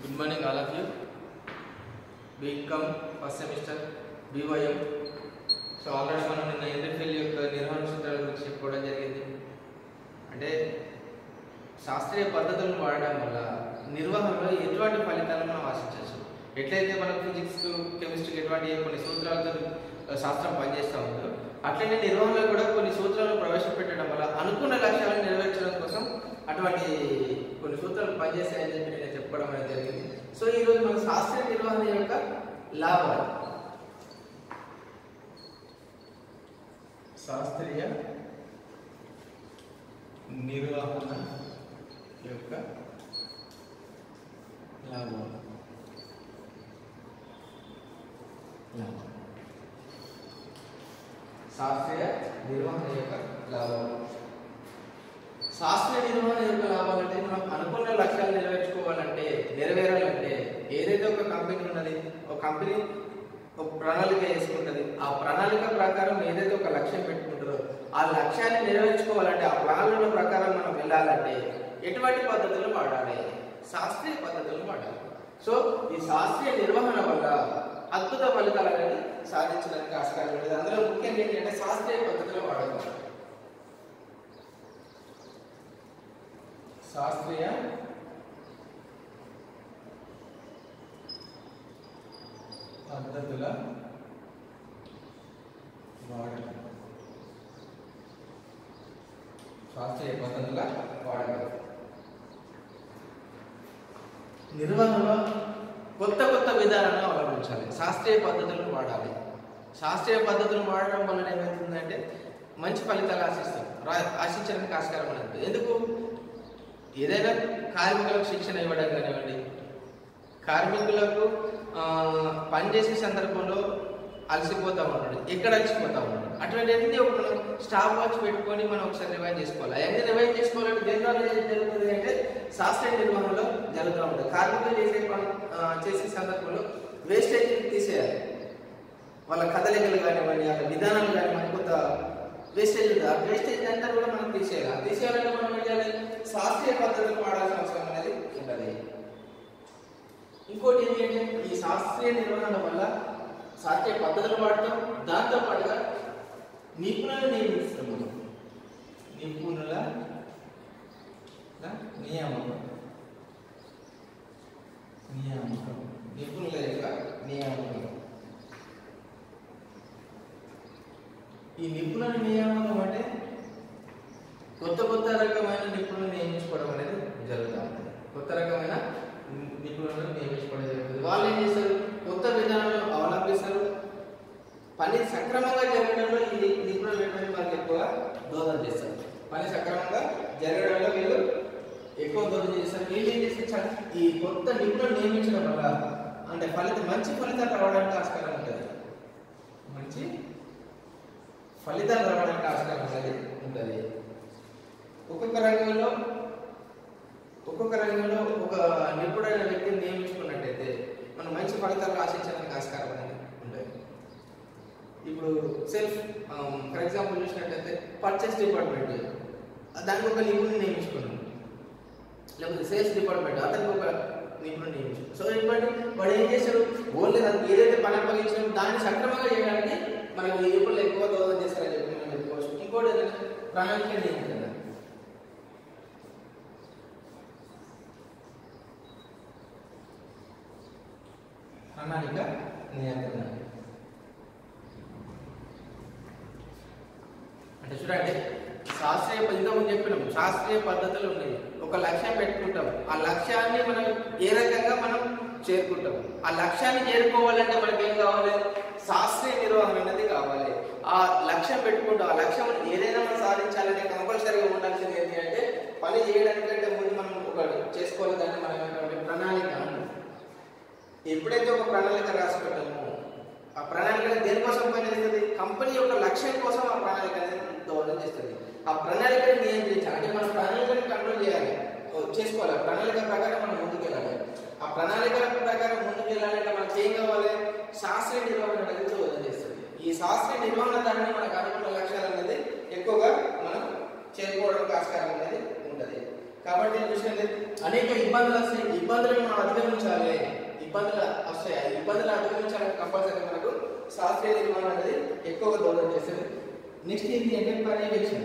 Good morning, all of you. BCom first semester BYM so already మనం నిన్న ఇంటర్ఫీల్ యొక్క నిర్వహణ సూత్రాల గురించి చెప్పుకోవడం జరిగింది అంటే శాస్త్రీయ పద్ధతులను వాడడం వల్ల నిర్వహణలో ఎటువంటి ఫలితాలను మనం ఆశించవచ్చు ఎట్లయితే మనం ఫిజిక్స్ కెమిస్ట్రీకి ఎటువంటి కొన్ని సూత్రాలతో ఆ, శాస్త్రం పనిచేస్తూ ఉందో అట్లనే నిర్వహణలో కూడా కొన్ని సూత్రాలను ప్రవేశపెట్టడం వల్ల అనుకున్న లక్ష్యాలను నెరవేర్చడం కోసం అటువంటి కొన్ని సూత్రాలు పనిచేస్తాయని చెప్పి నేను చెప్పడం అనేది జరిగింది సో ఈరోజు మన శాస్త్రీయ నిర్వహణ యొక్క లాభాలు శాస్త్రీయ నిర్వహణ యొక్క లాభాలు లాభాలు శాస్త్రీయ నిర్వహణ యొక్క లాభాలు శాస్త్రీయ నిర్వహణ యొక్క లాభాలు అంటే మనం అనుకున్న లక్ష్యాలు నెరవేర్చుకోవాలంటే నెరవేరాలంటే ఏదైతే ఒక కంపెనీ ఉన్నది ఒక కంపెనీ ఒక ప్రణాళిక వేసుకుంటుంది ఆ ప్రణాళిక ప్రకారం ఏదైతే ఒక లక్ష్యం పెట్టుకుంటారో ఆ లక్ష్యాన్ని నెరవేర్చుకోవాలంటే ఆ ప్రణాళిక ప్రకారం మనం వెళ్ళాలంటే ఎటువంటి పద్ధతులు వాడాలి శాస్త్రీయ పద్ధతులు వాడాలి సో ఈ శాస్త్రీయ నిర్వహణ వల్ల అద్భుత ఫలితాలు అనేది సాధించడానికి ఆస్కారం ఉంది అందులో ముఖ్యంగా ఏంటంటే శాస్త్రీయ పద్ధతులు వాడడం శాస్త్రీయ పద్ధతుల వాడకం శాస్త్రీయ పద్ధతుల వాడకం నిర్వహణలో కొత్త కొత్త విధానాలను అవలంబించాలి శాస్త్రీయ పద్ధతులను వాడాలి శాస్త్రీయ పద్ధతులను వాడడం వలన ఏమవుతుందంటే మంచి ఫలితాలు ఆశిస్తాం రా- ఆశించడానికి ఆస్కారం ఉన్నది ఎందుకు ఏదైనా కార్మికులకు శిక్షణ ఇవ్వడం కానివ్వండి కార్మికులకు ఆ, పనిచేసే సందర్భంలో అలసిపోతా ఉన్నాడు ఎక్కడ అలసిపోతా ఉన్నాడు అటువంటి అన్ని ఒక మనం స్టాప్ వాచ్ పెట్టుకొని మనం ఒకసారి రివైజ్ చేసుకోవాలి అవన్నీ రివైజ్ చేసుకోవాలంటే దేనివల్ల ఏం జరుగుతుంది అంటే శాస్త్రీయ నిర్వహణలో జరుగుతూ ఉంటుంది కార్మికులు చేసే పని ఆ, చేసే సందర్భంలో వేస్టేజ్ తీసేయాలి వాళ్ళ కదలికలు కానివ్వండి వాళ్ళ విధానాలు కానివ్వండి కొంత వేస్టేజ్ ఉంది ఆ వేస్టేజ్ అంతా కూడా మనం తీసేయాలి ఆ తీసేయాలంటే మనం ఏం చేయాలి శాస్త్రీయ పద్ధతులు వాడాల్సిన అవసరం అనేది ఉంటుంది ఇంకోటి ఏంటి అంటే ఈ శాస్త్రీయ నిర్వహణ వల్ల శాస్త్రీయ పద్ధతులు వాడటం దాంతో పాటుగా నిపుణులను నియమిస్తాం మనం నిపుణుల నియామకం నియామకం నిపుణుల యొక్క నియామకం ఈ నిపుణుల నియామకం అంటే కొత్త కొత్త రకమైన నిపుణులను నియమించుకోవడం అనేది జరుగుతూ ఉంటుంది కొత్త రకమైన నిపుణులను నియమించుకోవడం జరుగుతుంది వాళ్ళు ఏం చేస్తారు కొత్త విధానాలను అవలంబిస్తారు పని సక్రమంగా జరగడంలో ఈ ని- నిపుణులు ఏంటంటే వాళ్ళకి ఎక్కువ దోహదం చేస్తారు పని సక్రమంగా జరగడంలో వీళ్ళు ఎక్కువ దోహదం చేస్తారు వీళ్ళు ఏం చేస్తే చ- ఈ కొత్త నిపుణులు నియమించడం వల్ల అంటే ఫలితం మంచి ఫలితాలు రావడానికి ఆస్కారం ఉంటుంది మంచి ఫలితాలు రావడానికి ఆస్కారం అనేది ఉంటుంది ఒక్కొక్క రంగంలో ఒక్కొక్క రంగంలో ఒక నిపుణుడైన వ్యక్తిని నియమించుకున్నట్టయితే మనం మంచి ఫలితాలు ఆశించడానికి ఆస్కారం అనేది ఉంటుంది ఇప్పుడు సెల్ఫ్ ఫర్ ఎగ్జాంపుల్ చూసినట్టయితే పర్చేస్ డిపార్ట్మెంట్ దానికి ఒక నిపుణుని నియమించుకున్నాం లేకపోతే సేల్స్ డిపార్ట్మెంట్ అతనికి ఒక నిపుణుని నియమించుకున్నాం సో ఇటువంటి వాడు ఏం చేశాడు ఓన్లీ దానికి ఏదైతే పని అప్పగించామో దాన్ని సక్రమంగా చేయడానికి మనకు ఈ నిపుణులు ఎక్కువ దోహదం చేస్తారని చెప్పి మనం చెప్పుకోవచ్చు ఇంకోటి ఏంటంటే ప్రణాళిక నియంత్రణ ప్రణాళిక నియంత్రణ అంటే చూడండి శాస్త్రీయ ఇంతకుముందు చెప్పినాం శాస్త్రీయ పద్ధతులు ఉన్నాయి ఒక లక్ష్యం పెట్టుకుంటాం ఆ లక్ష్యాన్ని మనం ఏ రకంగా మనం చేరుకుంటాం ఆ లక్ష్యాన్ని చేరుకోవాలంటే మనకి ఏం కావాలి శాస్త్రీయ నిర్వహణ అనేది కావాలి ఆ లక్ష్యం పెట్టుకుంటాం ఆ లక్ష్యం ఏదైనా మనం సాధించాలంటే కంపల్సరీగా ఉండాల్సింది ఏంటి అంటే పని చేయడానికంటే ముందు మనం ఒక చేసుకోవాలి దాన్ని మనం ఏంటంటే ప్రణాళిక అంటాం ఎప్పుడైతే ఒక ప్రణాళిక రాసుకుంటామో ఆ ప్రణాళిక దేనికోసం పనిచేస్తుంది కంపెనీ యొక్క లక్ష్యం కోసం ఆ ప్రణాళిక అనేది దోహదం చేస్తుంది ఆ ప్రణాళికని నియంత్రించాలి అంటే మన ప్రణాళికని కంట్రోల్ చేయాలి ఓ, చేసుకోవాలి ఆ ప్రణాళిక ప్రకారం మనం ముందుకు వెళ్ళాలి ఆ ప్రణాళిక ప్రకారం ముందుకు వెళ్ళాలంటే మనకి ఏం కావాలి శాస్త్రీయ నిర్వహణ అనేది దోహదం చేస్తుంది ఈ శాస్త్రీయ నిర్వహణ దాన్ని మనకు అనుకున్న లక్ష్యాలు అనేది ఎక్కువగా మనం చేరుకోవడానికి ఆస్కారం అనేది ఉంటుంది కాబట్టి ఏం చూసినట్లయితే అనేక ఇబ్బందులు వస్తాయి ఇబ్బందులను మనం అధిగమించాలి ఇబ్బందులు వస్తాయి ఆ ఇబ్బందులు అధిగమించాలని కంపల్సరీ మనకు శాస్త్రీయ నిర్మాణం అనేది ఎక్కువగా దోహదం చేస్తుంది నెక్స్ట్ ఏంటి అంటే పర్యవేక్షణ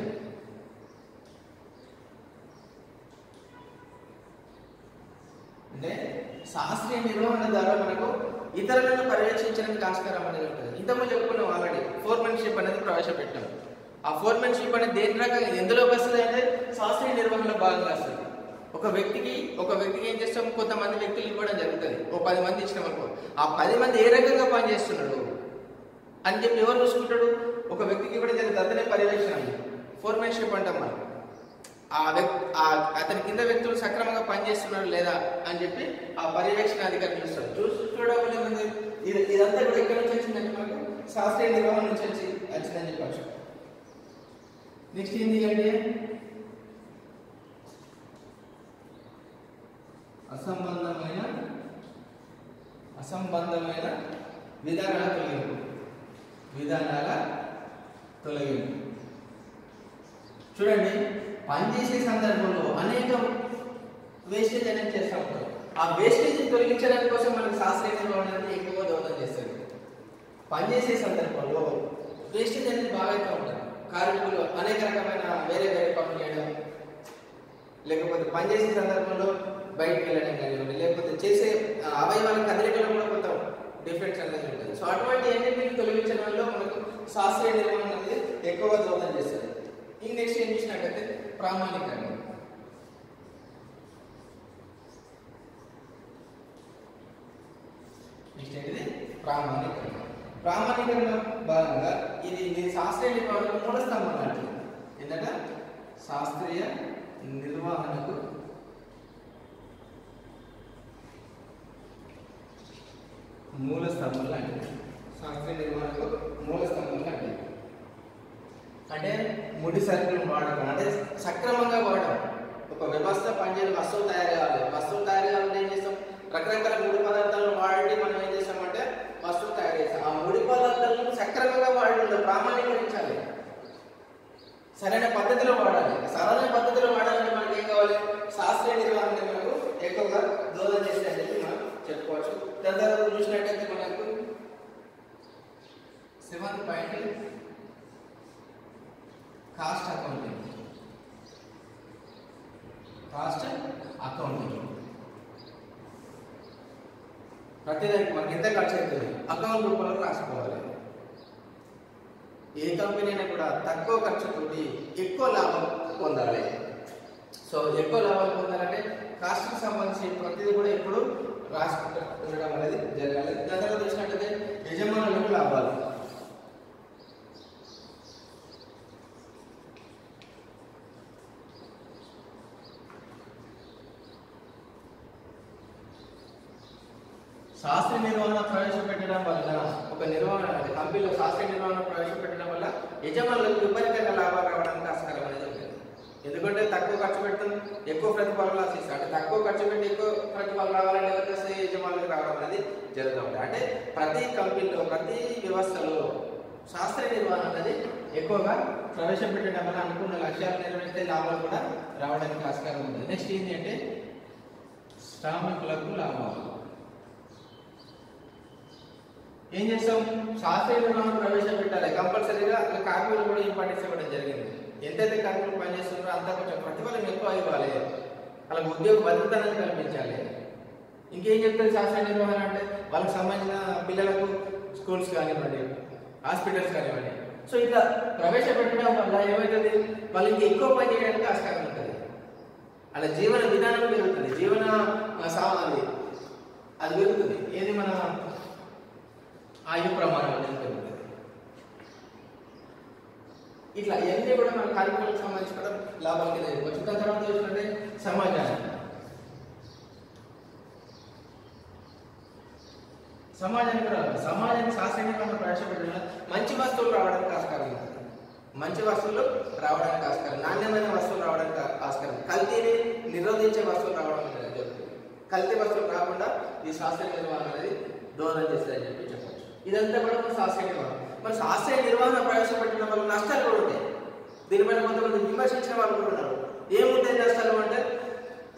అంటే శాస్త్రీయ నిర్వహణ ద్వారా మనకు ఇతరులను పర్యవేక్షించడానికి ఆస్కారం అనేది ఉంటుంది ఇంతకుముందు చెప్పుకున్నాం ఆల్రెడీ ఫోర్మెన్షిప్ అనేది ప్రవేశపెట్టాం ఆ ఫోర్మెన్షిప్ అనేది దేని రకంగా ఎందులోకి వస్తుంది అంటే శాస్త్రీయ నిర్వహణలో భాగంగా వస్తుంది ఒక వ్యక్తికి ఒక వ్యక్తికి ఏం చేస్తాం కొంతమంది వ్యక్తులు ఇవ్వడం జరుగుతుంది ఒక పది మంది ఇచ్చినాం అనుకో ఆ పది మంది ఏ రకంగా పనిచేస్తున్నాడు అని చెప్పి ఎవరు చూసుకుంటాడు ఒక వ్యక్తికి ఇవ్వడం జరుగుతుంది అతనే పర్యవేక్షణ ఫోర్మెన్షిప్ అంటాం మనం ఆ వ్యక్తి ఆ అతని కింద వ్యక్తులు సక్రమంగా పనిచేస్తున్నారు లేదా అని చెప్పి ఆ పర్యవేక్షణ అధికారి చూస్తారు చూసి చూడడం వల్ల ఏమైంది? ఇది ఇదంతా కూడా ఎక్కడి నుంచి వచ్చిందంటే మనకు శాస్త్రీయ నిర్వహణ నుంచి వచ్చి వచ్చిందని చెప్పచ్చు నెక్స్ట్ ఏంటి అంటే అసంబంధమైన అసంబంధమైన విధానాల తొలగింపు విధానాల తొలగింపు చూడండి పనిచేసే సందర్భంలో అనేక వేస్టేజ్ అనేది చేస్తూ ఉంటాం ఆ వేస్టేజ్ తొలగించడానికి కోసం మనకు శాస్త్రీయ నిర్వహణ అనేది ఎక్కువగా దోహదం చేస్తుంది పనిచేసే సందర్భంలో వేస్టేజ్ అనేది బాగా అయితే ఉంటుంది కార్మికులు అనేక రకమైన వేరే వేరే పనులు చేయడం లేకపోతే పనిచేసే సందర్భంలో బయటకు వెళ్ళడం కానివ్వండి లేకపోతే చేసే ఆ, అవయవాల కదలికలో కూడా కొంత డిఫరెన్స్ అనేది ఉంటుంది సో అటువంటి అన్నింటిని తొలగించడంలో మనకు శాస్త్రీయ నిర్వహణ అనేది ఎక్కువగా దోహదం చేస్తుంది ఇంక నెక్స్ట్ ఏం చూసినట్టయితే ప్రామాణికరణ నెక్స్ట్ ఏంటిది ప్రామాణికరణ ప్రామాణికరణ భాగంగా ఇది ఇది శాస్త్రీయ నిర్వహణకు మూల స్తంభం లాంటిది ఏంటంటే శాస్త్రీయ నిర్వహణకు మూల స్తంభం లాంటిది శాస్త్రీయ నిర్వహణకు మూల స్తంభం లాంటిది అంటే ముడి సరుకులను వాడడం అంటే సక్రమంగా వాడడం ఒక వ్యవస్థ పనిచేయడం వస్తువు తయారు కావాలి వస్తువు తయారు కావాలంటే ఏం చేస్తాం రకరకాల ముడి పదార్థాలను వాడి మనం ఏం చేస్తామంటే వస్తువు తయారు చేస్తాం ఆ ముడి పదార్థాలను సక్రమంగా వాడడంలో ప్రామాణీకరించాలి సరైన పద్ధతిలో వాడాలి సరైన పద్ధతిలో వాడాలంటే మనకి ఏం కావాలి శాస్త్రీయ నిర్వహణ మనకు ఎక్కువగా దోహదం చేస్తే అని చెప్పి మనం చెప్పుకోవచ్చు దాని తర్వాత చూసినట్టయితే మనకు seventh point cost accounting cost accounting ప్రతిదానికి మనకి ఎంత ఖర్చు అవుతుంది అకౌంట్ రూపంలో రాసుకోవాలి ఏ కంపెనీ అయినా కూడా తక్కువ ఖర్చుతోటి ఎక్కువ లాభం పొందాలి సో ఎక్కువ లాభం పొందాలంటే కాస్ట్కి సంబంధించి ప్రతిదీ కూడా ఎప్పుడు రాసుకుంటూ ఉండడం అనేది జరగాలి దాని తర్వాత చూసినట్టయితే యజమానులకు లాభాలు శాస్త్రీయ నిర్వహణ ప్రవేశపెట్టడం వల్ల ఒక నిర్వహణ అంటే కంపెనీలో శాస్త్రీయ నిర్వహణ ప్రవేశపెట్టడం వల్ల యజమానులకు విపరీతంగా లాభాలు రావడానికి ఆస్కారం అనేది ఉంటుంది ఎందుకంటే తక్కువ ఖర్చు పెడతాం ఎక్కువ ప్రతిఫలం ఆశిస్తాం అంటే తక్కువ ఖర్చు పెట్టి ఎక్కువ ప్రతిఫలం రావాలంటే ఎవరికి వస్తే యజమానులకు రావడం అనేది జరుగుతూ ఉంటుంది అంటే ప్రతి కంపెనీలో ప్రతి వ్యవస్థలో శాస్త్రీయ నిర్వహణ అనేది ఎక్కువగా ప్రవేశపెట్టడం వల్ల అనుకున్న లక్ష్యాలు నెరవేరిస్తే లాభాలు కూడా రావడానికి ఆస్కారం ఉంది నెక్స్ట్ ఏంటి అంటే శ్రామికులకు లాభాలు ఏం చేస్తాం శాస్త్రీయ నిర్వహణ ప్రవేశపెట్టాలి కంపల్సరీగా అట్లా కార్మికులు కూడా ఇంపార్టెన్స్ ఇవ్వడం జరిగింది ఎంతైతే కార్మికులు పనిచేస్తున్నారో అంతా కొంచెం ప్రతిఫలం ఎక్కువ ఇవ్వాలి వాళ్ళకి ఉద్యోగ భద్రత అనేది కల్పించాలి ఇంకేం చెప్తారు శాస్త్రీయ నిర్వహణ అంటే వాళ్ళకి సంబంధించిన పిల్లలకు స్కూల్స్ కానివ్వండి హాస్పిటల్స్ కానివ్వండి సో ఇట్లా ప్రవేశపెట్టడం వల్ల ఏమవుతుంది వాళ్ళు ఇంకా ఎక్కువ పని చేయడానికి ఆస్కారం ఉంటుంది అలా జీవన విధానం పెరుగుతుంది జీవన ఆ, సా అది అది పెరుగుతుంది ఏది మన ఆయు ప్రమాణం అనేది పెరుగుతుంది ఇట్లా ఇవన్నీ కూడా మన కార్యక్రమాలకు సంబంధించి కూడా లాభాలు కింద చెప్పుకోవచ్చు దాని తర్వాత చూసుకుంటే సమాజాన్ని సమాజానికి కూడా రావాలి. సమాజానికి శాస్త్రీయంగా మనం ప్రవేశపెట్టిన మంచి వస్తువులు రావడానికి ఆస్కారం ఉంది మంచి వస్తువులు రావడానికి ఆస్కారం నాణ్యమైన వస్తువులు రావడానికి ఆ- ఆస్కారం కల్తీని నిరోధించే వస్తువులు రావడం అనేది జరుగుతుంది కల్తీ వస్తువులు రాకుండా ఈ శాస్త్రీయ నిర్వహణ అనేది దోహదం చేస్తుందని చెప్పి చెప్పచ్చు ఇదంతా కూడా మన శాస్త్రీయ నిర్వహణ మన శాస్త్రీయ నిర్వహణ ప్రవేశపెట్టడం వల్ల నష్టాలు కూడా ఉంటాయి దీనిపైన కొంతమంది విమర్శించిన వాళ్ళు కూడా ఉన్నారు ఏముంటాయి నష్టాలు అంటే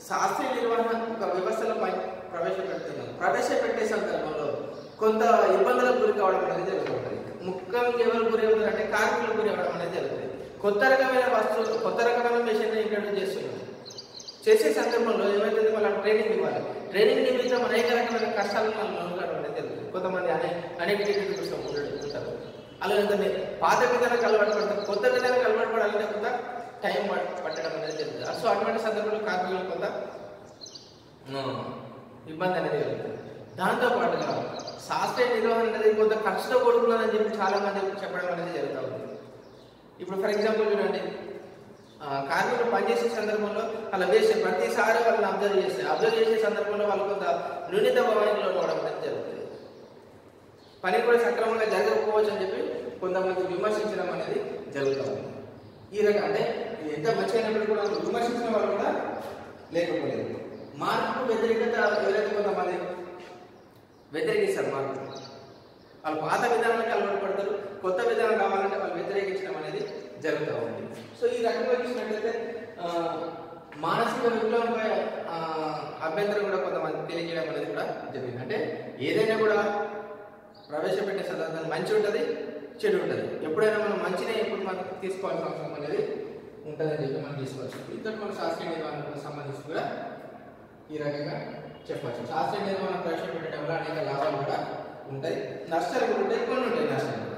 శాస్త్రీయ నిర్వహణ ఒక వ్యవస్థలో పై- ప్రవేశపెడుతున్నాం ప్రవేశపెట్టే సందర్భంలో కొంత ఇబ్బందులకు గురి కావడం అనేది జరుగుతుంటుంది ముఖ్యంగా ఎవరు గురి అవుతారు అంటే కార్మికులకు గురి అవ్వడం అనేది జరుగుతుంది కొత్త రకమైన వస్తువులు కొత్త రకమైన మెషిన్ ఇంట్రడ్యూస్ చేస్తున్నాం చేసే సందర్భంలో ఏమైతుంది వాళ్ళ ట్రైనింగ్ ఇవ్వాలి ట్రైనింగ్ నిమిత్తం అనేక రకమైన కష్టాలను మనం లోనుకావడం అనేది జరుగుతుంది కొంతమంది అనే అనేక కోసం ఉంటారు అలాగే పాత విధానం అలవాటు పడతారు కొత్త విధానం అలవాటు పడాలంటే కొంత టైం పట్- పట్టడం అనేది జరుగుతుంది సో అటువంటి సందర్భంలో కార్మికులు కొంత ఆ, ఇబ్బంది అనేది కలుగుతుంది దాంతో పాటుగా శాస్త్రీయ నిర్వహణ అనేది కొంత ఖర్చుతో కూడుకున్నదని చెప్పి చాలా మంది చెప్పడం అనేది జరుగుతూ ఉంది ఇప్పుడు ఫర్ ఎగ్జాంపుల్ చూడండి ఆ, కార్మికులు పనిచేసే సందర్భంలో అలా వేసే ప్రతిసారి వాళ్ళని అబ్జర్వ్ చేస్తే అబ్జర్వ్ చేసే సందర్భంలో వాళ్ళు కొంత న్యూనత భావానికి లోపడం అనేది జరుగుతుంది పని కూడా సక్రమంగా జరగకపోవచ్చు అని చెప్పి కొంతమంది విమర్శించడం అనేది జరుగుతూ ఉంది ఈ రకం అంటే ఇది ఎంత మంచిగానప్పుడు కూడా విమర్శించిన వాళ్ళు కూడా లేకపోలేదు మార్పుకు వ్యతిరేకత ఎవరైతే కొంతమంది వ్యతిరేకిస్తారు మార్పు వాళ్ళు పాత విధానానికి అలవాటు పడతారు కొత్త విధానం కావాలంటే వాళ్ళు వ్యతిరేకించడం అనేది జరుగుతూ ఉంది సో ఈ రకంగా చూసినట్లయితే ఆ, మానసిక విప్లవంపై ఆ, అభ్యంతరం కూడా కొంతమంది తెలియజేయడం అనేది కూడా జరిగింది అంటే ఏదైనా కూడా ప్రవేశపెట్టే సందర్భంలో మంచి ఉంటుంది చెడు ఉంటుంది ఎప్పుడైనా మనం మంచినే ఎప్పుడు మనం తీసుకోవాల్సిన అవసరం అనేది ఉంటుందని చెప్పి మనం తీసుకోవచ్చు ఇంతటి మన శాస్త్రీయ నిర్వహణకు సంబంధించి కూడా ఈ రకంగా చెప్పచ్చు శాస్త్రీయ నిర్వహణ ప్రవేశపెట్టడం వల్ల అనేక లాభాలు కూడా ఉంటాయి నష్టాలు కూడా ఉంటాయి కొన్ని ఉంటాయి నష్టాలు